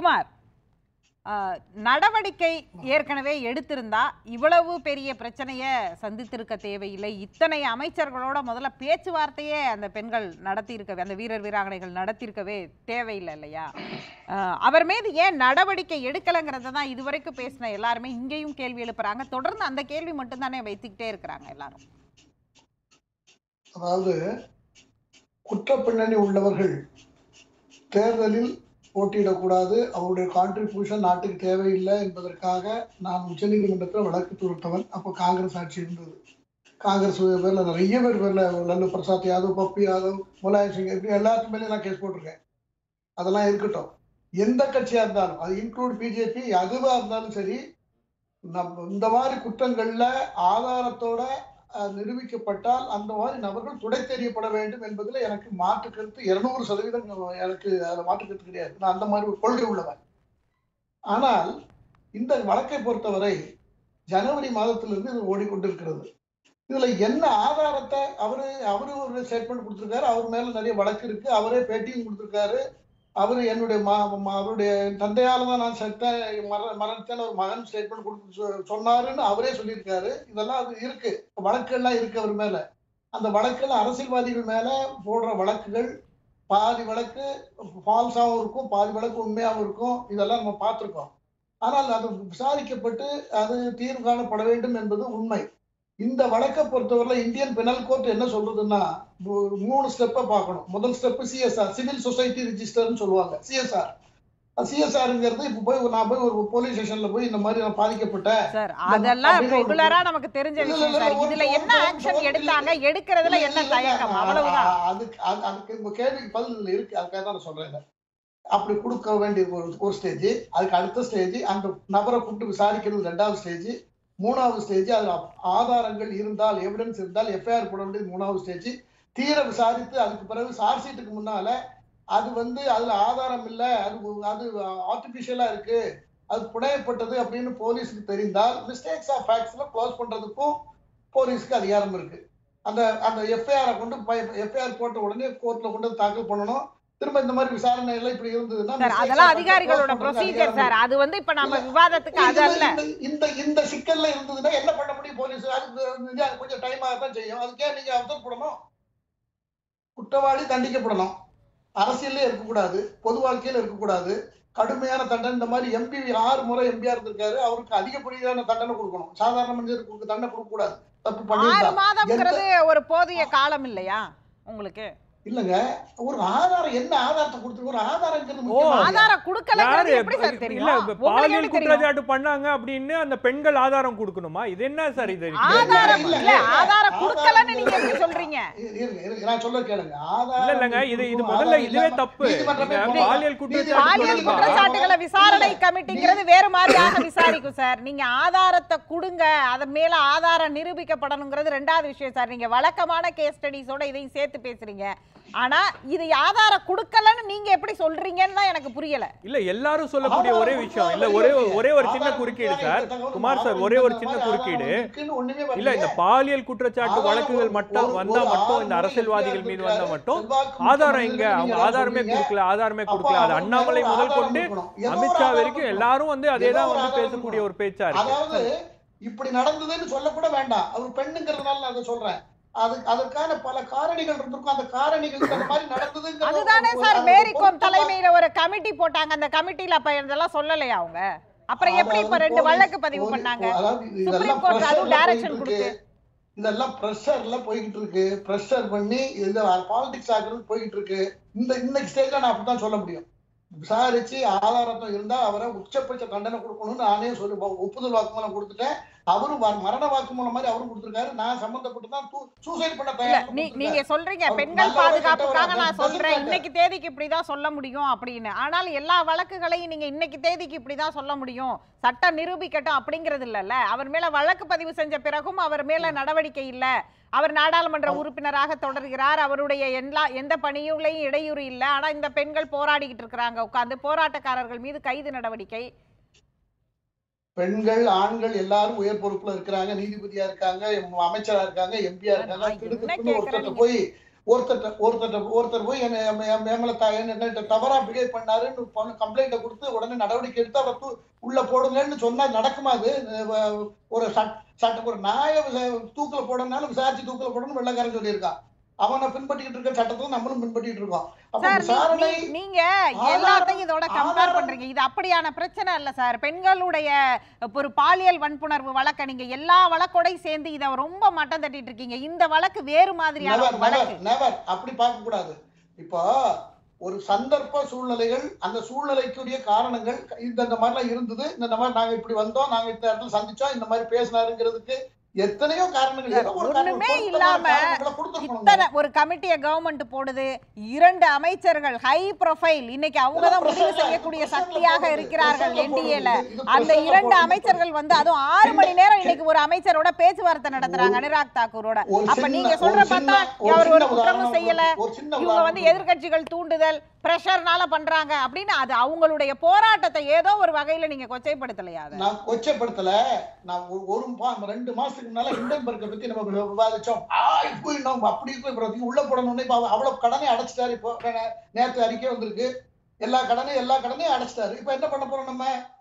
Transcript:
குமார் ஆஹ், நடவடிக்கை ஏற்கனவே எடுத்திருந்தா இவ்வளவு பெரிய பிரச்சனையை சந்தித்திருக்க தேவையில்லை இத்தனை அமைச்சர்களோட முதல்ல பேச்சுவார்த்தையே அந்த பெண்கள் நடத்தியிருக்கவே அந்த வீரர் வீராங்கனைகள் நடத்தியிருக்கவே தேவையில்லை இல்லையா ஆஹ், அவர் மீது ஏன் நடவடிக்கை எடுக்கலைங்கிறத தான் இதுவரைக்கும் பேசின எல்லாருமே இங்கேயும் கேள்வி எழுப்புறாங்க தொடர்ந்து அந்த கேள்வி மட்டும்தானே வைத்துக்கிட்டே இருக்கிறாங்க எல்லாரும் அதாவது குற்ற பின்னணி உள்ளவர்கள் தேர்தலில் போட்டியிடக்கூடாது அவருடைய கான்ட்ரிபியூஷன் நாட்டுக்கு தேவையில்லை என்பதற்காக நான் உச்சநீதிமன்றத்தில் வழக்கு தொடுத்தவன் அப்போ காங்கிரஸ் ஆட்சி இருந்தது காங்கிரஸ் பேர்ல நிறைய பேர் பேர்ல லல்லு பிரசாத் யாதவ் பப்பி யாதவ் முலாயம் சிங் இப்படி எல்லாத்து மேலேயும் நான் கேஸ் போட்டிருக்கேன் அதெல்லாம் இருக்கட்டும் எந்த கட்சியா இருந்தாலும் அது இன்க்ளூட் பிஜேபி எதுவா இருந்தாலும் சரி நம்ம இந்த மாதிரி குற்றங்கள்ல ஆதாரத்தோட அஹ், நிரூபிக்கப்பட்டால் அந்த மாதிரி நபர்கள் துடை தெரியப்பட வேண்டும் என்பதில் எனக்கு மாற்று கருத்து இருநூறு சதவீதம் எனக்கு அதில் மாற்று கருத்து கிடையாது நான் அந்த மாதிரி ஒரு கொள்கை உள்ளவன் ஆனால் இந்த வழக்கை பொறுத்தவரை ஜனவரி மாதத்திலிருந்து இது ஓடிக்கொண்டிருக்கிறது இதுல என்ன ஆதாரத்தை அவரு அவரு ஒரு ஸ்டேட்மெண்ட் கொடுத்திருக்காரு அவர் மேல நிறைய வழக்கு இருக்கு அவரே பேட்டியும் கொடுத்திருக்காரு அவரு என்னுடைய ம- ம- அவருடைய தந்தையால தான் நான் செத்தேன் மர மரணத்தேன்னு ஒரு மகன் ஸ்டேட்மெண்ட் கொடுத்து சொ- சொன்னாருன்னு அவரே சொல்லியிருக்காரு இதெல்லாம் அது இருக்கு வழக்கெல்லாம் இருக்கு அவர் மேல அந்த வழக்கெல்லாம் அரசியல்வாதிகள் மேல போடுற வழக்குகள் பாதி வழக்கு ஃபால்ஸாகவும் இருக்கும் பாதி வழக்கு உண்மையாகவும் இருக்கும் இதெல்லாம் நம்ம பார்த்துருக்கோம் ஆனால் அது விசாரிக்கப்பட்டு அது தீர்வு காணப்பட வேண்டும் என்பது உண்மை இந்த வழக்கை பொறுத்தவரை இந்தியன் பெனல் கோர்ட் என்ன சொல்றதுன்னா ஒரு மூணு ஸ்டெப்பை பார்க்கணும் முதல் ஸ்டெப் சிஎஸ்ஆர் சிவில் சொசைட்டி ரிஜிஸ்டர்னு சொல்லுவாங்க சிஎஸ்ஆர் சிஎஸ்ஆர்ங்கிறது இப்போ போய் நான் போய் ஒரு போலீஸ் ஸ்டேஷன்ல போய் இந்த மாதிரி நான் பாதிக்கப்பட்டேன் சார் நம்ம அதெல்லாம் அப்படின்னு ஒரு- ரெகுலரா நமக்கு தெரிஞ்ச இல்ல, விஷயம் இல்ல, சார் ஒரு- இதுல ஒரு- என்ன ஒரு- ஆக்ஷன் ஒரு- எடுத்தாங்க எடுக்கிறதுல இல்ல, என்ன இல்ல, தயக்கம் இல்ல, அவ்வளவுதான் அ- அதுக்கு அது- அதுக்கு உங்க கேள்விக்கு பதில் இதுல இருக்கு அதுக்காக தான் நான் சொல்றேன் இதை. அப்படி கொடுக்க வேண்டிய ஒரு ஒரு ஸ்டேஜ் அதுக்கு அடுத்த ஸ்டேஜ் அந்த நபரை கூப்பிட்டு விசாரிக்கிறது ரெண்டாவது ஸ்டேஜ் மூணாவது ஸ்டேஜ் அதுல ஆதாரங்கள் இருந்தால் எவிடன்ஸ் இருந்தால் எஃப்ஐஆர் போட வேண்டியது மூணாவது ஸ்டேஜ் தீர விசாரித்து அதுக்கு பிறகு சார்ஜ் ஷீட்டுக்கு முன்னால அது வந்து அதுல ஆதாரம் இல்ல அது அது ஆர்டிபிஷியலா இருக்கு அது புனையப்பட்டது அப்படின்னு போலீஸுக்கு தெரிந்தால் மிஸ்டேக்ஸ் ஆஃப் ஃபேக்ட்ஸ்ல க்ளோஸ் பண்றதுக்கும் போலீஸ்க்கு அதிகாரம் இருக்கு அந்த அந்த எஃப்ஐஆரை கொண்டு எஃப்ஐஆர் போட்ட உடனே கோர்ட்ல கொண்டு வந்து தாக்கல் பண்ணணும் திரும்ப இந்த மாதிரி விசாரணை எல்லாம் இப்படி இருந்ததுன்னா சார் mistakes அதெல்லாம் ஆ அதிகாரிகளோட close பண்றதுக்கு ப்ரொசீஜர் அதிகாரம் சார் அது வந்து இப்ப நம்ம இல்ல. விவாதத்துக்கு அது இதுல அல்ல இந்த- இந்த இந்த சிக்கல்ல இருந்ததுன்னா என்ன பண்ண முடியும் போலீஸ் அதுக்கு இது அது கொஞ்சம் டைம் ஆகத்தான் செய்யும் அதுக்கே நீங்க அவசரப்படணும் குற்றவாளி தண்டிக்கப்படணும் அரசியல்லே இருக்கக்கூடாது பொது வாழ்க்கையில இருக்கக்கூடாது கடுமையான தண்டனை இந்த மாதிரி எம்பி ஆறு முறை எம்பியா இருந்திருக்காரு அவருக்கு அதிகப்படியான தண்டனை கொடுக்கணும் சாதாரண மனிதருக்கு தண்டனை கொடுக்க கூடாது தப்பு ஆறு பண்ணியிருந்தா மாதம்ங்கிறது ஒரு போதிய காலம் இல்லையா உங்களுக்கு இல்லங்க ஒரு ஆதாரம் என்ன ஆதாரத்தை கொடுத்துருக்கு ஒரு ஆதாரங்கிறது ஓ, முக்கியமா இல்லையா? ஆதாரம் கொடுக்கலங்கிறது யாரு எப்படி சார் இல்ல தெரியும் இப்ப உங்களுக்கு பாலியல் எப்படி தெரியும் குற்றச்சாட்டு பண்ணாங்க அப்படின்னு அந்த பெண்கள் ஆதாரம் கொடுக்கணுமா இது என்ன சார் இது ஆதாரம் இல்ல, இல்ல இல்ல. ஆதாரம் கொடுக்கலன்னு ஆதாரம் நீங்க எப்படி சொல்றீங்க இரு- இருங்க, இருங்க, நான் சொல்ல கேளுங்க இல்ல ஆதாரம் இல்லங்க இது இது கொடுக்கணும், முதல்ல ஆதாரம் இதுவே இல்லாம தப்பு நீதிமன்றமே நீங்க போகலாம். பாலியல் குற்றச்சாட்டு பாலியல் தொடர்பா குற்றச்சாட்டுகளை விசாரணை இல்ல. கமிட்டிங்கிறது வேறு மாதிரியாக விசாரிக்கும் சார் நீங்க ஆதாரத்தை கொடுங்க அது மேல ஆதாரம் நிரூபிக்கப்படணுங்கிறது ரெண்டாவது விஷயம் சார் நீங்க வழக்கமான கேஸ் ஸ்டடிஸோட இதையும் சேர்த்து பேசுறீங்க ஆனா இது ஆதாரம் கொடுக்கலன்னு நீங்க எப்படி சொல்றீங்கன்னு தான் எனக்கு புரியல இல்ல எல்லாரும் சொல்லக்கூடிய ஒரே விஷயம் இல்ல ஒரே ஒரே ஒரு சின்ன குறுக்கீடு சார் குமார் சார் ஒரே ஒரு சின்ன குறுக்கீடு இல்ல இந்த பாலியல் குற்றச்சாட்டு வழக்குகள் மட்டும் வந்தா மட்டும் இந்த அரசியல்வாதிகள் மீது வந்தா மட்டும் ஆதாரம் எங்க அவங்க ஆதாரமே கொடுக்கல ஆதாரமே கொடுக்கல அது அண்ணாமலை முதல் கொண்டு அமித்ஷா வரைக்கும் எல்லாரும் வந்து அதே தான் வந்து பேசக்கூடிய ஒரு பேச்சா இருக்கு அதாவது இப்படி நடந்ததுன்னு சொல்லக்கூட வேண்டாம் அவர் பெண்ணுங்கிறதுனால நான் அதை சொல்றேன் அது அதற்கான பல காரணிகள் இருந்திருக்கும் அந்த காரணிகள் இந்த மாதிரி நடந்ததுங்கிற அதுதானே ஒரு- சார் ஒரு மேரிகோம் பொறுப்பு தலைமையில ஒரு கமிட்டி போட்டாங்க அந்த கமிட்டில அப்ப இதெல்லாம் சொல்லலையா அவங்க அப்புறம் எப்படி இப்ப அதாவது ரெண்டு போலீஸ்- வழக்கு பதிவு போலீஸ்- பண்ணாங்க அதாவது இது- சுப்ரீம் இதெல்லாம் கோர்ட் அதுவும் pressure ல டைரக்ஷன் போயிட்டு கொடுத்து இருக்கு. இதெல்லாம் ப்ரெஷர்ல போய்கிட்டு இருக்கு ப்ரெஷர் பண்ணி இது பாலிடிக்ஸ் ஆகிறது போய்கிட்டு இருக்கு இந்த இன்னைக்கு ஸ்டேஜ்ல நான் அப்படித்தான் சொல்ல முடியும் விசாரிச்சு ஆதாரத்தம் இருந்தா அவரை உச்சபட்ச தண்டனை கொடுக்கணும்னு நானே சொல்லி ஒப்புதல் வாக்குமூலம் கொடுத்துட்டேன் அவரும் வ- மரண வாக்குமூலம் மாதிரி அவரும் கொடுத்திருக்காரு நான் சம்பந்தப்பட்டு தான் சூசைட் பண்ண இல்ல தயார் நீ நீங்க சொல்றீங்க அவர் பெண்கள் நல்லவரா பாதுகாப்புக்காக கெட்டவரா? நான் doesn't சொல்றேன் matter. இன்னைக்கு தேதிக்கு இப்படிதான் சொல்ல முடியும் அப்படின்னு ஆனால் எல்லா வழக்குகளையும் நீங்க இன்னைக்கு தேதிக்கு இப்படிதான் சொல்ல முடியும் சட்டம் நிரூபிக்கட்டும் அப்படிங்கிறது இல்லல்ல அவர் மேல வழக்கு பதிவு செஞ்ச பிறகும் அவர் மேல நடவடிக்கை இல்ல அவர் நாடாளுமன்ற உறுப்பினராக தொடர்கிறார் அவருடைய எல்லா எந்த பணியுலையும் இடையூறு இல்ல ஆனா இந்த பெண்கள் போராடிக்கிட்டு இருக்கிறாங்க உட்கார்ந்து போராட்டக்காரர்கள் மீது கைது நடவடிக்கை பெண்கள் ஆண்கள் எல்லாரும் உயர் பொறுப்புல இருக்கிறாங்க நீதிபதியா இருக்காங்க எம் அமைச்சரா இருக்காங்க எம்பியா இருக்காங்க நான் என்ன திடுக்கிட்டுன்னு கேக்குறேன் ஒருத்தர் நீங்க? போய் ஒருத்தர் ஒருத்தர் ஒருத்தர் போய் என்ன எம்- எம்- எங்களை த- என்ன- என்ன தவறா பிஹேவ் பண்ணாருன்னு கம்ப்ளைண்ட்டை கொடுத்து உடனே நடவடிக்கை எடுத்து அவரை தூ- உள்ள போடுங்கன்னு சொன்னா நடக்குமா அது அஹ் ஒரு சட் சட்ட ஒரு நாய விச- தூக்குல போடணும்னாலும் விசாரிச்சு தூக்குல போடணும் வெள்ளக்காரன் சொல்லியிருக்கான் அவனை பின்பற்றிக்கிட்டு இருக்க சட்டத்தை நம்மளும் பின்பற்றிட்டு இருக்கோம் அப்ப சார் நீ- விசாரணை நீ- நீங்க ஆதாரம்- எல்லாத்தையும் இதோட கம்பேர் ஆதாரம்- பண்றீங்க இது அப்படியான பிரச்சனை இல்ல சார் பெண்களுடைய இப்ப ஒரு பாலியல் வன்புணர்வு வழக்க நீங்க எல்லா வழக்கோடையும் சேர்ந்து இத ரொம்ப மட்டம் தட்டிட்டு இருக்கீங்க இந்த வழக்கு வேறு மாதிரியான நெவர் ஒரு வழக்கு நெவர் நெவர் அப்படி பார்க்க கூடாது இப்போ ஒரு சந்தர்ப்ப சூழ்நிலைகள் அந்த சூழ்நிலைக்குரிய காரணங்கள் இந்த இந்த மாதிரிலாம் இருந்தது இந்த மாதிரி நாங்க இப்படி வந்தோம் நாங்க இந்த இடத்துல சந்திச்சோம் இந்த மாதிரி பேசினாருங்கிறதுக்கு எத்தனையோ காரணங்கள் ஏதோ ஒரு காரணம், ஒண்ணுமே பொருத்தமான இல்லாம காரணங்களை கொடுத்திருக்கணுங்க. இத்தனை ஒரு கமிட்டியை கவர்மெண்ட் போடுது இரண்டு அமைச்சர்கள் ஹை ப்ரொஃபைல் இன்னைக்கு அவங்க தான் முடிவு செய்யக்கூடிய சக்தியாக இருக்கிறார்கள் என்டிஏல அந்த இரண்டு அமைச்சர்கள் வந்து அதுவும் ஆறு மணி நேரம் இன்னைக்கு ஒரு அமைச்சரோட பேச்சுவார்த்தை நடத்துறாங்க அனுராக் தாக்கூரோட ஒரு அப்ப சின்ன- நீங்க ஒரு சொல்ற சின்ன- பார்த்தா ஒரு அவர் ஒரு சின்ன குற்றமும் உதாரணம் செய்யல ஒரு சின்ன இவங்க வந்து உதாரணம் எதிர்க்கட்சிகள் தூண்டுதல் பிரஷர்னால பண்றாங்க அப்படின்னு அது அவங்களுடைய போராட்டத்தை ஏதோ ஒரு வகையில நீங்க கொச்சைப்படுத்தலையா அதை நான் கொச்சப்படுத்தல நான் ஒரு- ஒரு மா- ரெண்டு மாசத்துக்கு முன்னால ஹிண்டன்பர்க்கை பத்தி நம்ம வி- விவாதிச்சோம் ஆ இப்போ இன்னும் அப்படி இப்போ இப்போ உள்ள போடணும்னு இப்ப அவ- அவ்வளவு கடனை அடைச்சிட்டாரு இப்போ நே- நேத்து அறிக்கை வந்திருக்கு எல்லா கடனையும் எல்லா கடனையும் அடைச்சிட்டாரு இப்ப என்ன பண்ண போறோம் நம்ம